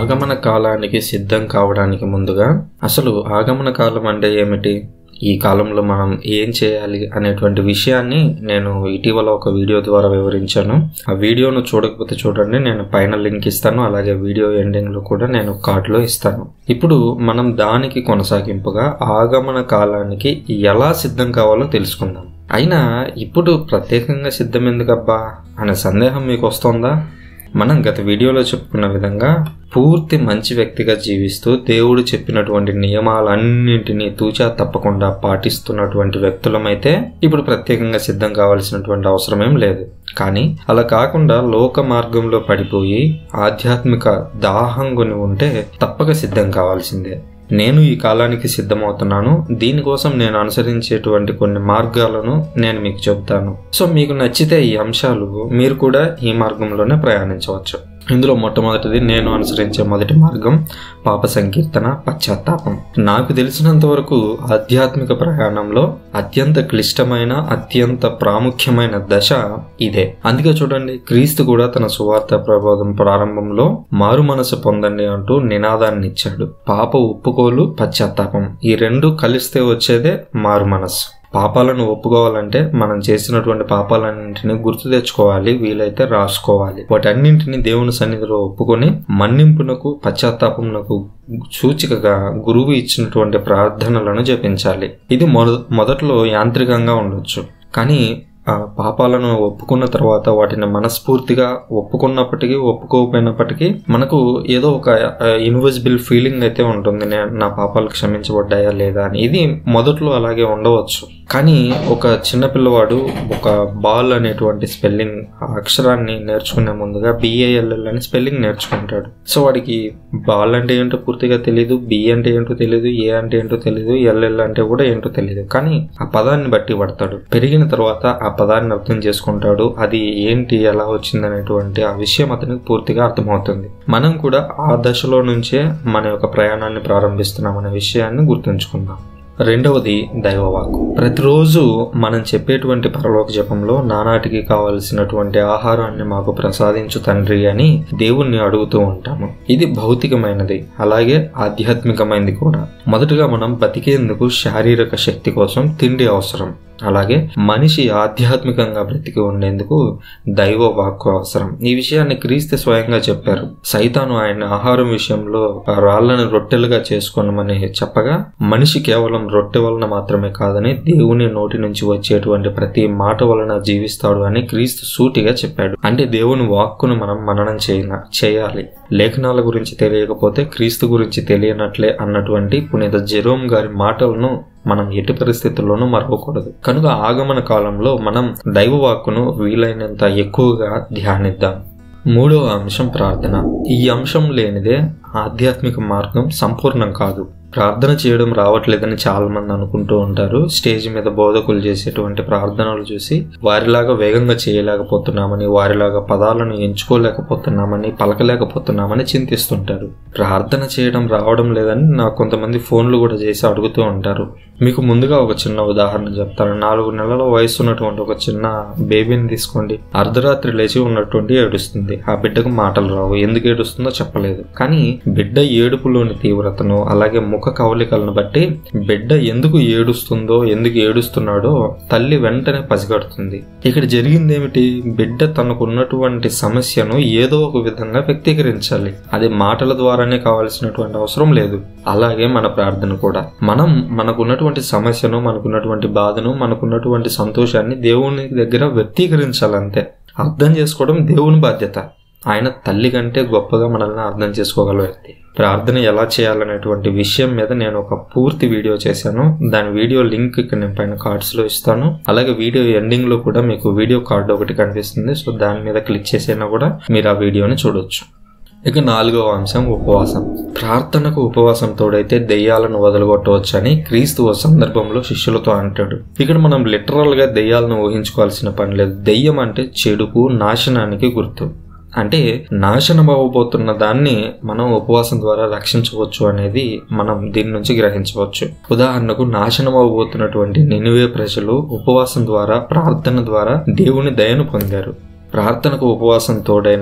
ఆగమన కాలానికి సిద్ధం కావడానికి ముందుగా అసలు ఆగమన కాలం అంటే ఏమిటి ఈ కాలంలో మనం ఏం చేయాలి అనేటువంటి విషయాన్ని నేను ఇటీవల ఒక వీడియో ద్వారా వివరించాను ఆ వీడియోను చూడకపోతే చూడండి నేను పైన లింక్ ఇస్తాను అలాగే వీడియో ఎండింగ్ లో కూడా నేను కార్డులో ఇస్తాను ఇప్పుడు మనం దానికి కొనసాగింపుగా ఆగమన కాలానికి ఎలా సిద్ధం కావాలో తెలుసుకుందాం అయినా ఇప్పుడు ప్రత్యేకంగా సిద్ధం ఎందుకబ్బా అనే సందేహం మీకు వస్తుందా మనం గత వీడియోలో చెప్పుకున్న విధంగా పూర్తి మంచి వ్యక్తిగా జీవిస్తూ దేవుడు చెప్పినటువంటి నియమాలన్నింటినీ తూచా తప్పకుండా పాటిస్తున్నటువంటి వ్యక్తులమైతే ఇప్పుడు ప్రత్యేకంగా సిద్ధం కావాల్సినటువంటి అవసరమేం లేదు కానీ అలా కాకుండా లోక మార్గంలో పడిపోయి ఆధ్యాత్మిక దాహం కొని ఉంటే తప్పక సిద్ధం కావాల్సిందే నేను ఈ కాలానికి సిద్ధమవుతున్నాను దీనికోసం నేను అనుసరించేటువంటి కొన్ని మార్గాలను నేను మీకు చెబుతాను సో మీకు నచ్చితే ఈ అంశాలు మీరు కూడా ఈ మార్గంలోనే ప్రయాణించవచ్చు ఇందులో మొట్టమొదటిది నేను అనుసరించే మొదటి మార్గం పాప సంకీర్తన పశ్చాత్తాపం నాకు తెలిసినంత వరకు ఆధ్యాత్మిక ప్రయాణంలో అత్యంత క్లిష్టమైన అత్యంత ప్రాముఖ్యమైన దశ ఇదే అందుకే చూడండి క్రీస్తు కూడా తన సువార్త ప్రబోధం ప్రారంభంలో మారు మనసు పొందండి అంటూ నినాదాన్ని ఇచ్చాడు పాప ఒప్పుకోలు పశ్చాత్తాపం ఈ రెండు కలిస్తే వచ్చేదే మారు మనస్సు పాపాలను ఒప్పుకోవాలంటే మనం చేసినటువంటి పాపాలన్నింటినీ గుర్తు తెచ్చుకోవాలి వీలైతే రాసుకోవాలి వాటన్నింటినీ దేవుని సన్నిధిలో ఒప్పుకొని మన్నింపునకు పశ్చాత్తాపమునకు సూచికగా గురువు ఇచ్చినటువంటి ప్రార్థనలను జపించాలి ఇది మొద మొదట్లో యాంత్రికంగా ఉండొచ్చు కానీ ఆ పాపాలను ఒప్పుకున్న తర్వాత వాటిని మనస్ఫూర్తిగా ఒప్పుకున్నప్పటికీ ఒప్పుకోకపోయినప్పటికీ మనకు ఏదో ఒక ఇన్విజిబుల్ ఫీలింగ్ అయితే ఉంటుంది నా పాపాలు క్షమించబడ్డాయా లేదా అని ఇది మొదట్లో అలాగే ఉండవచ్చు కానీ ఒక చిన్న పిల్లవాడు ఒక బాల్ అనేటువంటి స్పెల్లింగ్ అక్షరాన్ని నేర్చుకునే ముందుగా బిఏఎల్ఎల్ అని స్పెల్లింగ్ నేర్చుకుంటాడు సో వాడికి బాల్ అంటే ఏంటో పూర్తిగా తెలియదు బి అంటే ఏంటో తెలియదు ఏ అంటే ఏంటో తెలియదు ఎల్ఎల్ అంటే కూడా ఏంటో తెలియదు కానీ ఆ పదాన్ని బట్టి పడతాడు పెరిగిన తర్వాత ఆ పదాన్ని అర్థం చేసుకుంటాడు అది ఏంటి ఎలా వచ్చింది అనేటువంటి ఆ విషయం అతనికి పూర్తిగా అర్థమవుతుంది మనం కూడా ఆ దశలో నుంచే మన యొక్క ప్రయాణాన్ని ప్రారంభిస్తున్నాం అనే విషయాన్ని గుర్తుంచుకుందాం రెండవది దైవవాకు ప్రతిరోజు మనం చెప్పేటువంటి పరలోక జపంలో నానాటికి కావలసినటువంటి ఆహారాన్ని మాకు ప్రసాదించు తండ్రి అని దేవుణ్ణి అడుగుతూ ఉంటాము ఇది భౌతికమైనది అలాగే ఆధ్యాత్మికమైనది కూడా మొదటగా మనం బతికేందుకు శారీరక శక్తి కోసం తిండి అవసరం అలాగే మనిషి ఆధ్యాత్మికంగా బ్రతికి ఉండేందుకు దైవ వాక్కు అవసరం ఈ విషయాన్ని క్రీస్తు స్వయంగా చెప్పారు సైతాను ఆయన ఆహారం విషయంలో రాళ్లను రొట్టెలుగా చేసుకోనమని చెప్పగా మనిషి కేవలం రొట్టె వలన మాత్రమే కాదని దేవుని నోటి నుంచి వచ్చేటువంటి ప్రతి మాట వలన జీవిస్తాడు అని క్రీస్తు సూటిగా చెప్పాడు అంటే దేవుని వాక్కును మనం మననం చేయ చేయాలి లేఖనాల గురించి తెలియకపోతే క్రీస్తు గురించి తెలియనట్లే అన్నటువంటి పునీత జెరోమ్ గారి మాటలను మనం ఎట్టి పరిస్థితుల్లోనూ మరవకూడదు కనుక ఆగమన కాలంలో మనం దైవవాక్కును వీలైనంత ఎక్కువగా ధ్యానిద్దాం మూడవ అంశం ప్రార్థన ఈ అంశం లేనిదే ఆధ్యాత్మిక మార్గం సంపూర్ణం కాదు ప్రార్థన చేయడం రావట్లేదని చాలా మంది అనుకుంటూ ఉంటారు స్టేజ్ మీద బోధకులు చేసేటువంటి ప్రార్థనలు చూసి వారిలాగా వేగంగా చేయలేకపోతున్నామని వారిలాగా పదాలను ఎంచుకోలేకపోతున్నామని పలకలేకపోతున్నామని చింతిస్తుంటారు ప్రార్థన చేయడం రావడం లేదని నాకు కొంతమంది ఫోన్లు కూడా చేసి అడుగుతూ ఉంటారు మీకు ముందుగా ఒక చిన్న ఉదాహరణ చెప్తాను నాలుగు నెలల వయసు ఉన్నటువంటి ఒక చిన్న బేబీని తీసుకోండి అర్ధరాత్రి లేచి ఉన్నటువంటి ఏడుస్తుంది ఆ బిడ్డకు మాటలు రావు ఎందుకు ఏడుస్తుందో చెప్పలేదు కానీ బిడ్డ ఏడుపులోని తీవ్రతను అలాగే ముఖ కవలికలను బట్టి బిడ్డ ఎందుకు ఏడుస్తుందో ఎందుకు ఏడుస్తున్నాడో తల్లి వెంటనే పసిగడుతుంది ఇక్కడ జరిగింది ఏమిటి బిడ్డ తనకున్నటువంటి సమస్యను ఏదో ఒక విధంగా వ్యక్తీకరించాలి అది మాటల ద్వారానే కావాల్సినటువంటి అవసరం లేదు అలాగే మన ప్రార్థన కూడా మనం మనకున్నటువంటి సమస్యను మనకున్నటువంటి బాధను మనకున్నటువంటి సంతోషాన్ని దేవుని దగ్గర వ్యక్తీకరించాలంతే అర్థం చేసుకోవడం దేవుని బాధ్యత ఆయన తల్లి కంటే గొప్పగా మనల్ని అర్థం చేసుకోగల వ్యక్తి ప్రార్థన ఎలా చేయాలనేటువంటి విషయం మీద నేను ఒక పూర్తి వీడియో చేశాను దాని వీడియో లింక్ ఇక్కడ నేను పైన కార్డ్స్ లో ఇస్తాను అలాగే వీడియో ఎండింగ్ లో కూడా మీకు వీడియో కార్డు ఒకటి కనిపిస్తుంది సో దాని మీద క్లిక్ చేసైనా కూడా మీరు ఆ వీడియోని చూడొచ్చు ఇక నాలుగవ అంశం ఉపవాసం ప్రార్థనకు ఉపవాసం తోడైతే దెయ్యాలను వదలగొట్టవచ్చని క్రీస్తు ఓ సందర్భంలో శిష్యులతో అంటాడు ఇక్కడ మనం లిటరల్ గా దెయ్యాలను ఊహించుకోవాల్సిన పని లేదు దెయ్యం అంటే చెడుకు నాశనానికి గుర్తు అంటే నాశనం అవ్వబోతున్న దాన్ని మనం ఉపవాసం ద్వారా రక్షించవచ్చు అనేది మనం దీని నుంచి గ్రహించవచ్చు ఉదాహరణకు నాశనం అవ్వబోతున్నటువంటి నినివే ప్రజలు ఉపవాసం ద్వారా ప్రార్థన ద్వారా దేవుని దయను పొందారు ప్రార్థనకు ఉపవాసం తోడైనా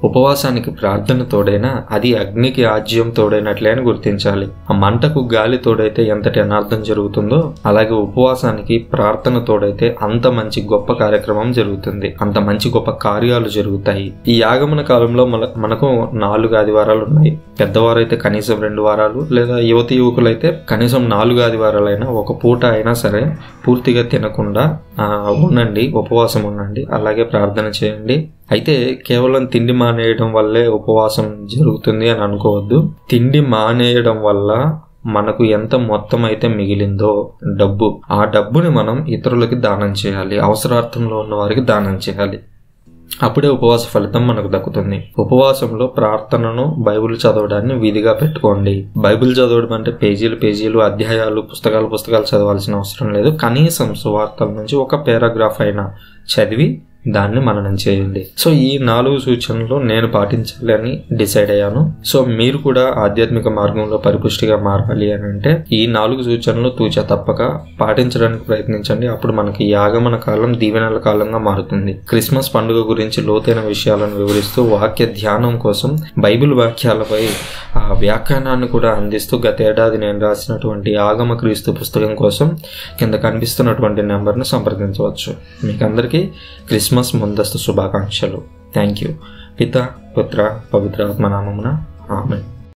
ఉపవాసానికి ప్రార్థన తోడైనా అది అగ్నికి ఆజ్యం తోడైనట్లే అని గుర్తించాలి ఆ మంటకు గాలి తోడైతే ఎంతటి అనార్థం జరుగుతుందో అలాగే ఉపవాసానికి ప్రార్థన తోడైతే అంత మంచి గొప్ప కార్యక్రమం జరుగుతుంది అంత మంచి గొప్ప కార్యాలు జరుగుతాయి ఈ యాగమన కాలంలో మన- మనకు నాలుగు ఆదివారాలు ఉన్నాయి పెద్దవారైతే కనీసం రెండు వారాలు లేదా యువతి యువకులైతే కనీసం నాలుగు ఆదివారాలైనా ఒక పూట అయినా సరే పూర్తిగా తినకుండా ఆ, ఉండండి ఉపవాసం ఉండండి అలాగే ప్రార్థన చేయండి అయితే కేవలం తిండి మానేయడం వల్లే ఉపవాసం జరుగుతుంది అని అనుకోవద్దు తిండి మానేయడం వల్ల మనకు ఎంత మొత్తం అయితే మిగిలిందో డబ్బు ఆ డబ్బుని మనం ఇతరులకి దానం చేయాలి అవసరార్థంలో ఉన్న వారికి దానం చేయాలి అప్పుడే ఉపవాస ఫలితం మనకు దక్కుతుంది ఉపవాసంలో ప్రార్థనను బైబిల్ చదవడాన్ని విధిగా పెట్టుకోండి బైబిల్ చదవడం అంటే పేజీలు పేజీలు అధ్యాయాలు పుస్తకాలు పుస్తకాలు చదవాల్సిన అవసరం లేదు కనీసం సువార్తల నుంచి ఒక పారాగ్రాఫ్ అయినా చదివి దాన్ని మననం చేయండి సో ఈ నాలుగు సూచనలు నేను పాటించాలి అని డిసైడ్ అయ్యాను సో మీరు కూడా ఆధ్యాత్మిక మార్గంలో పరిపుష్టిగా మారాలి అని అంటే ఈ నాలుగు సూచనలు తూచా తప్పక పాటించడానికి ప్రయత్నించండి అప్పుడు మనకి ఈ ఆగమన కాలం దీవెనల కాలంగా మారుతుంది క్రిస్మస్ పండుగ గురించి లోతైన విషయాలను వివరిస్తూ వాక్య ధ్యానం కోసం బైబిల్ వాక్యాలపై ఆ వ్యాఖ్యానాన్ని కూడా అందిస్తూ గతేడాది నేను రాసినటువంటి ఆగమ క్రీస్తు పుస్తకం కోసం కింద కనిపిస్తున్నటువంటి నెంబర్ను సంప్రదించవచ్చు మీకు అందరికీ క్రిస్మస్ ముందస్తు శుభాకాంక్షలు థ్యాంక్ యూ పిత పుత్ర పవిత్ర ఆత్మనామమున ఆమె